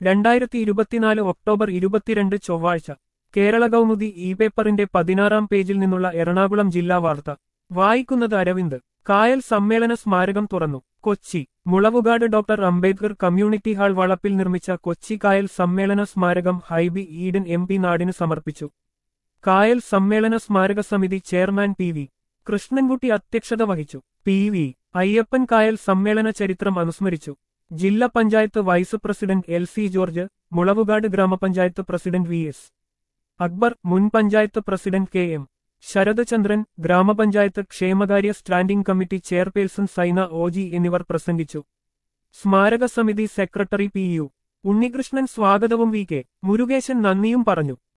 രണ്ടായിരത്തി ഇരുപത്തിനാല് ഒക്ടോബർ ഇരുപത്തിരണ്ട് ചൊവ്വാഴ്ച കേരള കൗമുദി ഇ പേപ്പറിന്റെ പതിനാറാം പേജിൽ നിന്നുള്ള എറണാകുളം ജില്ലാ വാർത്ത വായിക്കുന്നത് അരവിന്ദ് കായൽ സമ്മേളന സ്മാരകം തുറന്നു Kochi Mulavukad doctor Ambedkar community hall വളപ്പിൽ നിർമ്മിച്ച കൊച്ചി കായൽ സമ്മേളന സ്മാരകം ഹൈബി ഈഡൻ എം പി നാടിന് സമർപ്പിച്ചു കായൽ സമ്മേളന സ്മാരക സമിതി ചെയർമാൻ പി വി കൃഷ്ണൻകുട്ടി അധ്യക്ഷത വഹിച്ചു പി വി അയ്യപ്പൻ കായൽ സമ്മേളന ചരിത്രം അനുസ്മരിച്ചു ജില്ലാ panchayat vice president L C George Mulavukad ഗ്രാമപഞ്ചായത്ത് പ്രസിഡന്റ് വി എസ് അക്ബർ മുൻ panchayat president K M Sarathchandran ഗ്രാമപഞ്ചായത്ത് ക്ഷേമകാര്യ സ്റ്റാൻഡിംഗ് കമ്മിറ്റി ചെയർപേഴ്സൺ സൈന ഓജി എന്നിവർ പ്രസംഗിച്ചു സ്മാരക സമിതി സെക്രട്ടറി പി യു ഉണ്ണികൃഷ്ണൻ സ്വാഗതവും വി കെ മുരുകേശൻ നന്ദിയും പറഞ്ഞു